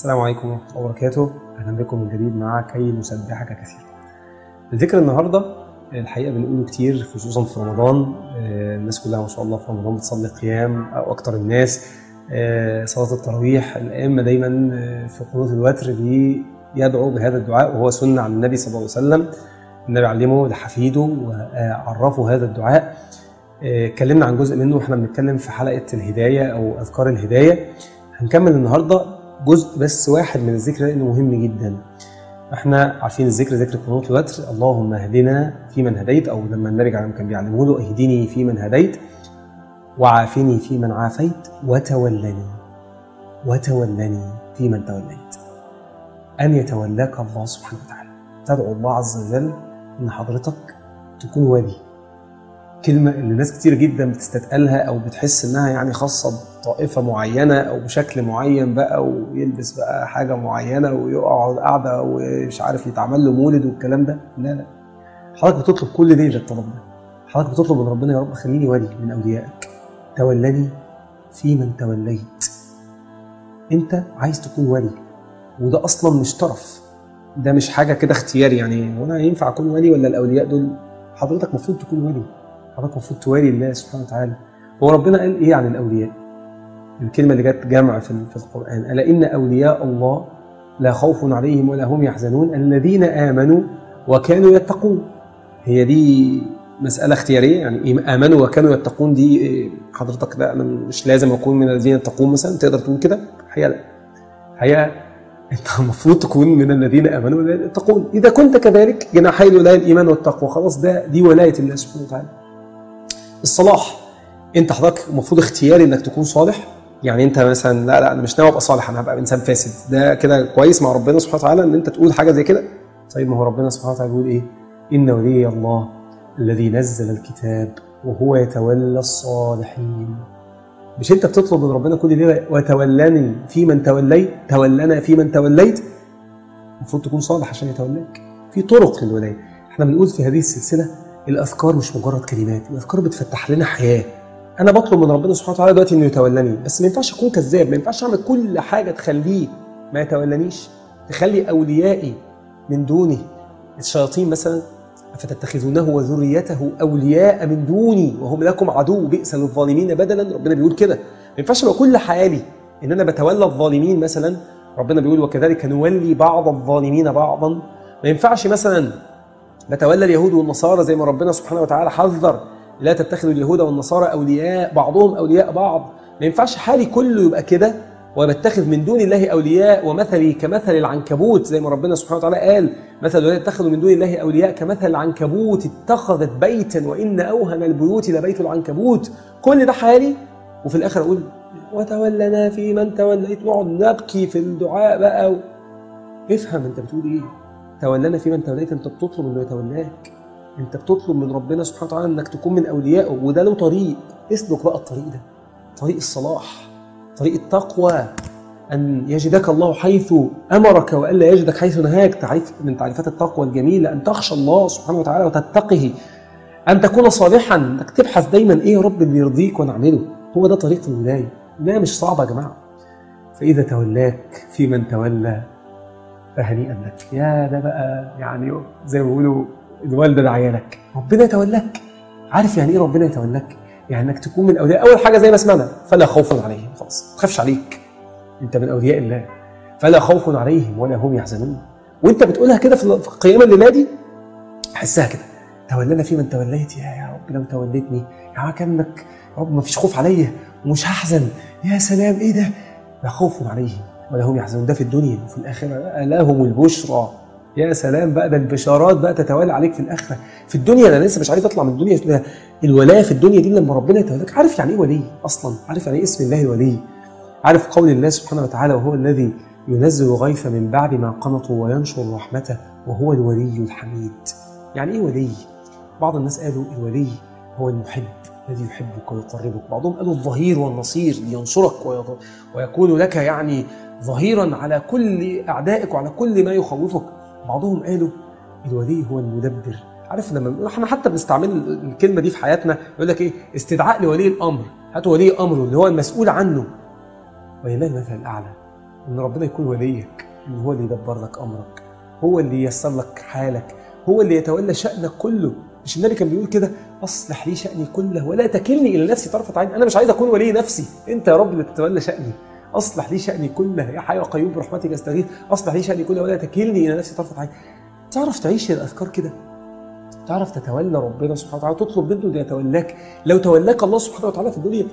السلام عليكم ورحمة الله وبركاته أهلا بكم من جديد مع كي نسبحك كثيرا الذكر النهاردة الحقيقة بنقوله كتير خصوصا في رمضان آه، الناس كلها ما شاء الله في رمضان بتصلي قيام أو أكتر الناس آه، صلاة التراويح الأئمة دايما آه، في قنوت الوتر بيدعوا بهذا الدعاء وهو سنة عن النبي صلى الله عليه وسلم النبي علمه لحفيده وعرفه هذا الدعاء آه، اتكلمنا عن جزء منه واحنا بنتكلم في حلقة الهداية أو أذكار الهداية هنكمل النهارده جزء بس واحد من الذكر لانه مهم جدا احنا عارفين الذكر ذكر قنوت الوتر اللهم اهدنا فيمن هديت او لما النبي عليه كان بيعلمه له اهدني فيمن هديت وعافني فيمن عافيت وتولني وتولني فيمن توليت ان يتولاك الله سبحانه وتعالى تدعو الله عز وجل ان حضرتك تكون ولي كلمة اللي ناس كتير جدا بتستثقلها أو بتحس إنها يعني خاصة بطائفة معينة أو بشكل معين بقى ويلبس بقى حاجة معينة ويقعد قاعدة ومش عارف يتعمل له مولد والكلام ده لا لا حضرتك بتطلب كل ليلة الطلب ده حضرتك بتطلب من ربنا يا رب خليني ولي من أوليائك تولني في من توليت أنت عايز تكون ولي وده أصلا مش طرف ده مش حاجة كده اختياري يعني هو أنا ينفع أكون ولي ولا الأولياء دول حضرتك المفروض تكون ولي حضرتك المفروض توالي الله سبحانه وتعالى هو ربنا قال ايه عن الاولياء الكلمه اللي جت جمع في في القران الا ان اولياء الله لا خوف عليهم ولا هم يحزنون الذين امنوا وكانوا يتقون هي دي مسألة اختيارية يعني آمنوا وكانوا يتقون دي إيه، حضرتك لا أنا مش لازم أكون من الذين يتقون مثلا تقدر تقول كده؟ الحقيقة لا الحقيقة أنت المفروض تكون من الذين آمنوا والذين يتقون إذا كنت كذلك جناحي الولاية الإيمان والتقوى خلاص ده دي ولاية الله سبحانه وتعالى الصلاح انت حضرتك المفروض اختياري انك تكون صالح يعني انت مثلا لا لا انا مش ناوي ابقى صالح انا هبقى انسان فاسد ده كده كويس مع ربنا سبحانه وتعالى ان انت تقول حاجه زي كده طيب ما هو ربنا سبحانه وتعالى بيقول ايه ان ولي الله الذي نزل الكتاب وهو يتولى الصالحين مش انت بتطلب من ربنا كل ليله وتولني في من توليت تولنا في من توليت المفروض تكون صالح عشان يتولاك في طرق للولايه احنا بنقول في هذه السلسله الاذكار مش مجرد كلمات الاذكار بتفتح لنا حياه انا بطلب من ربنا سبحانه وتعالى دلوقتي انه يتولاني بس ما ينفعش اكون كذاب ما ينفعش اعمل كل حاجه تخليه ما يتولانيش تخلي اوليائي من دوني الشياطين مثلا افتتخذونه وذريته اولياء من دوني وهم لكم عدو بئس للظالمين بدلا ربنا بيقول كده ما ينفعش ابقى كل حالي ان انا بتولى الظالمين مثلا ربنا بيقول وكذلك نولي بعض الظالمين بعضا ما ينفعش مثلا نتولى اليهود والنصارى زي ما ربنا سبحانه وتعالى حذر لا تتخذوا اليهود والنصارى اولياء بعضهم اولياء بعض ما ينفعش حالي كله يبقى كده وبتخذ من دون الله اولياء ومثلي كمثل العنكبوت زي ما ربنا سبحانه وتعالى قال مثل الذين اتخذوا من دون الله اولياء كمثل العنكبوت اتخذت بيتا وان اوهن البيوت لبيت العنكبوت كل ده حالي وفي الاخر اقول وتولنا في من توليت نقعد نبكي في الدعاء بقى و... افهم انت بتقول ايه تولنا في من توليت انت بتطلب انه يتولاك انت بتطلب من ربنا سبحانه وتعالى انك تكون من اوليائه وده له طريق اسلك بقى الطريق ده طريق الصلاح طريق التقوى ان يجدك الله حيث امرك والا يجدك حيث نهاك تعريف من تعريفات التقوى الجميله ان تخشى الله سبحانه وتعالى وتتقه ان تكون صالحا انك تبحث دايما ايه يا رب اللي يرضيك ونعمله هو ده طريق الولايه الولايه مش صعبه يا جماعه فاذا تولاك في من تولى فهنيئا لك يا ده بقى يعني زي ما بيقولوا الوالده ده عيالك ربنا يتولاك عارف يعني ايه ربنا يتولاك يعني انك تكون من اولياء اول حاجه زي ما سمعنا فلا خوف عليهم خلاص ما تخافش عليك انت من اولياء الله فلا خوف عليهم ولا هم يحزنون وانت بتقولها كده في في قيام الليله دي حسها كده تولنا في من توليت يا يا رب لو توليتني يا كانك يا رب ما فيش خوف عليا ومش هحزن يا سلام ايه ده لا خوف عليهم ولا هم يحزنون ده في الدنيا وفي الاخره بقى لهم البشرى يا سلام بقى ده البشارات بقى تتوالى عليك في الاخره في الدنيا انا لسه مش عارف اطلع من الدنيا ده الولايه في الدنيا دي لما ربنا يتولاك عارف يعني ايه ولي اصلا عارف يعني ايه اسم الله الولي عارف قول الله سبحانه وتعالى وهو الذي ينزل الغيث من بعد ما قنطوا وينشر رحمته وهو الولي الحميد يعني ايه ولي بعض الناس قالوا الولي هو المحب الذي يحبك ويقربك بعضهم قالوا الظهير والنصير لينصرك ويكون لك يعني ظهيرا على كل اعدائك وعلى كل ما يخوفك بعضهم قالوا الولي هو المدبر عارف لما احنا حتى بنستعمل الكلمه دي في حياتنا يقول لك ايه استدعاء لولي الامر هاتوا ولي امره اللي هو المسؤول عنه ولله المثل الاعلى ان ربنا يكون وليك ان هو اللي يدبر لك امرك هو اللي ييسر لك حالك هو اللي يتولى شانك كله مش النبي كان بيقول كده اصلح لي شاني كله ولا تكلني الى نفسي طرفه عين انا مش عايز اكون ولي نفسي انت يا رب اللي تتولى شاني اصلح لي شاني كله يا حي قيوم برحمتك استغيث اصلح لي شاني كله ولا تكلني الى نفسي طرفه عين تعرف تعيش الاذكار كده تعرف تتولى ربنا سبحانه وتعالى تطلب منه ان يتولاك لو تولاك الله سبحانه وتعالى في الدنيا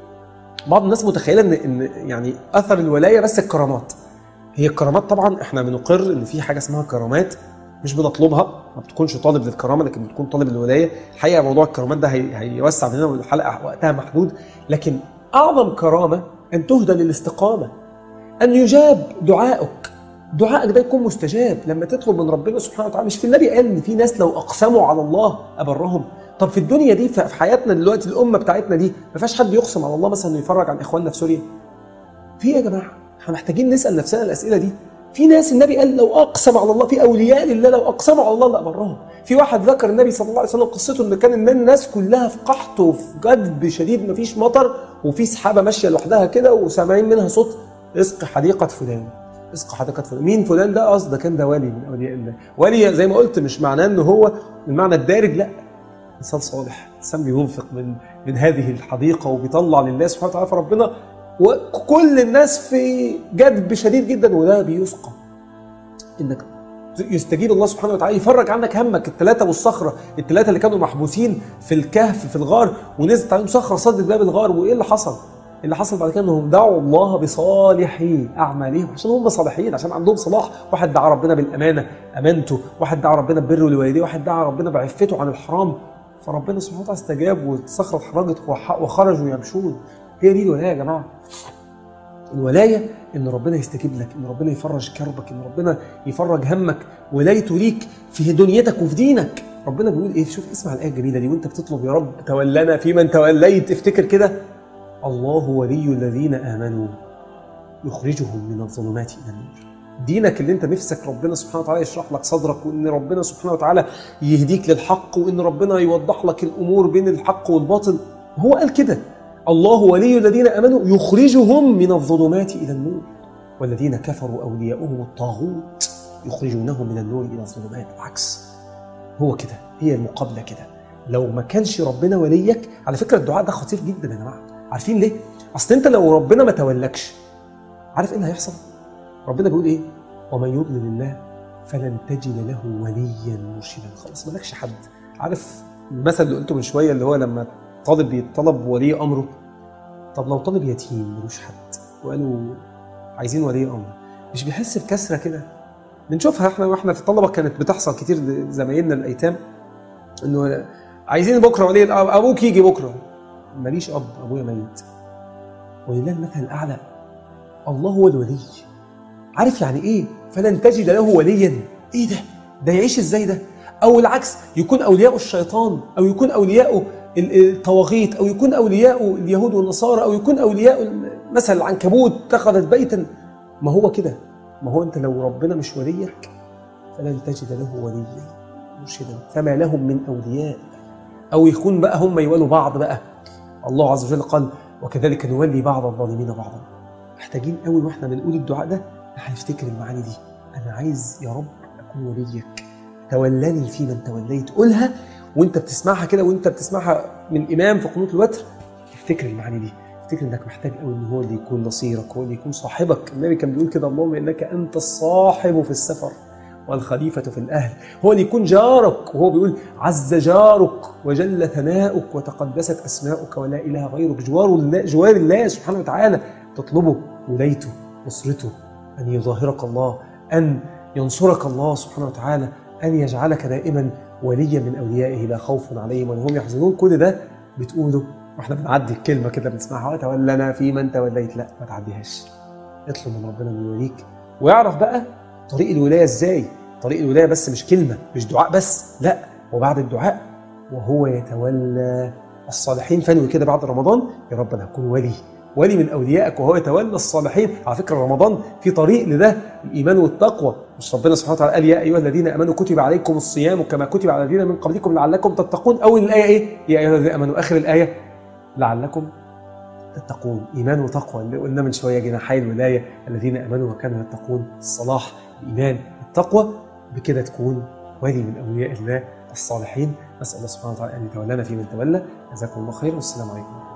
بعض الناس متخيله ان ان يعني اثر الولايه بس الكرامات هي الكرامات طبعا احنا بنقر ان في حاجه اسمها كرامات مش بنطلبها ما بتكونش طالب للكرامه لكن بتكون طالب للولايه الحقيقه موضوع الكرامات ده هي هيوسع مننا والحلقه وقتها محدود لكن اعظم كرامه ان تهدى للاستقامه ان يجاب دعائك دعائك ده يكون مستجاب لما تطلب من ربنا سبحانه وتعالى مش في النبي قال ان في ناس لو اقسموا على الله ابرهم طب في الدنيا دي في حياتنا دلوقتي الامه بتاعتنا دي ما فيهاش حد يقسم على الله مثلا انه يفرج عن اخواننا في سوريا في يا جماعه احنا محتاجين نسال نفسنا الاسئله دي في ناس النبي قال لو اقسم على الله في اولياء لله لو اقسموا على الله لابرهم في واحد ذكر النبي صلى الله عليه وسلم قصته ان كان الناس كلها في قحط وفي جدب شديد ما فيش مطر وفي سحابه ماشيه لوحدها كده وسامعين منها صوت اسق حديقه فلان اسق حديقه فلان مين فلان ده قصد ده كان ده ولي من اولياء الله ولي زي ما قلت مش معناه ان هو المعنى الدارج لا انسان صالح انسان بينفق من من هذه الحديقه وبيطلع لله سبحانه وتعالى فربنا وكل الناس في جدب شديد جدا وده بيسقى انك يستجيب الله سبحانه وتعالى يفرج عنك همك الثلاثه والصخره الثلاثه اللي كانوا محبوسين في الكهف في الغار ونزلت عليهم صخره صدت باب الغار وايه اللي حصل؟ اللي حصل بعد كده انهم دعوا الله بصالحي اعمالهم عشان هم صالحين عشان عندهم صلاح واحد دعا ربنا بالامانه امانته واحد دعا ربنا ببره لوالديه واحد دعا ربنا بعفته عن الحرام فربنا سبحانه وتعالى استجاب والصخره اتحرجت وخرجوا يمشون هي دي الولايه يا جماعه الولايه ان ربنا يستجيب لك ان ربنا يفرج كربك ان ربنا يفرج همك ولايته ليك في دنيتك وفي دينك ربنا بيقول ايه شوف اسمع الايه الجميله دي وانت بتطلب يا رب تولنا في من توليت افتكر كده الله ولي الذين امنوا يخرجهم من الظلمات الى النور دينك اللي انت نفسك ربنا سبحانه وتعالى يشرح لك صدرك وان ربنا سبحانه وتعالى يهديك للحق وان ربنا يوضح لك الامور بين الحق والباطل هو قال كده الله ولي الذين امنوا يخرجهم من الظلمات الى النور والذين كفروا اولياؤهم الطاغوت يخرجونهم من النور الى الظلمات العكس هو كده هي المقابله كده لو ما كانش ربنا وليك على فكره الدعاء ده خطير جدا يا جماعه عارفين ليه اصل انت لو ربنا ما تولكش عارف ايه اللي هيحصل ربنا بيقول ايه ومن يضلل الله فلن تجد له وليا مرشدا خلاص مالكش حد عارف المثل اللي قلته من شويه اللي هو لما طالب بيطلب ولي امره طب لو طالب يتيم ملوش حد وقالوا عايزين ولي امر مش بيحس بكسره كده بنشوفها احنا واحنا في الطلبه كانت بتحصل كتير زمايلنا الايتام انه عايزين بكره ولي الأب ابوك يجي بكره ماليش اب ابويا ميت ولله المثل الاعلى الله هو الولي عارف يعني ايه فلن تجد له وليا ايه ده ده يعيش ازاي ده او العكس يكون اولياء الشيطان او يكون اولياء الطواغيت او يكون اولياء اليهود والنصارى او يكون اولياء مثلا العنكبوت اتخذت بيتا ما هو كده ما هو انت لو ربنا مش وليك فلن تجد له وليا مرشدا فما لهم من اولياء او يكون بقى هم يولوا بعض بقى الله عز وجل قال وكذلك نولي بعض الظالمين بعضا محتاجين قوي واحنا بنقول الدعاء ده هنفتكر المعاني دي انا عايز يا رب اكون وليك تولني في من توليت قولها وانت بتسمعها كده وانت بتسمعها من امام في قنوت الوتر افتكر المعاني دي افتكر انك محتاج قوي ان هو اللي يكون نصيرك هو اللي يكون صاحبك النبي كان بيقول كده اللهم انك انت الصاحب في السفر والخليفة في الأهل هو اللي يكون جارك وهو بيقول عز جارك وجل ثناؤك وتقدست أسماؤك ولا إله غيرك جوار الله, جوار الله سبحانه وتعالى تطلبه ولايته نصرته أن يظاهرك الله أن ينصرك الله سبحانه وتعالى أن يجعلك دائما وليا من أوليائه لا خوف عليهم ولا هم يحزنون كل ده بتقوله واحنا بنعدي الكلمة كده بنسمعها وتولنا في من توليت لا ما تعديهاش اطلب من ربنا انه يوليك ويعرف بقى طريق الولاية ازاي طريق الولاية بس مش كلمة مش دعاء بس لا وبعد الدعاء وهو يتولى الصالحين فانوي كده بعد رمضان يا رب انا هكون ولي ولي من اوليائك وهو يتولى الصالحين على فكره رمضان في طريق لده الايمان والتقوى مش ربنا سبحانه وتعالى قال يا ايها الذين امنوا كتب عليكم الصيام كما كتب على الذين من قبلكم لعلكم تتقون اول الايه ايه يا ايها الذين امنوا اخر الايه لعلكم تتقون ايمان وتقوى اللي قلنا من شويه جناحي الولايه الذين امنوا وكانوا يتقون الصلاح الايمان التقوى بكده تكون ولي من اولياء الله الصالحين نسال الله سبحانه وتعالى ان يتولانا في من تولى جزاكم الله خير والسلام عليكم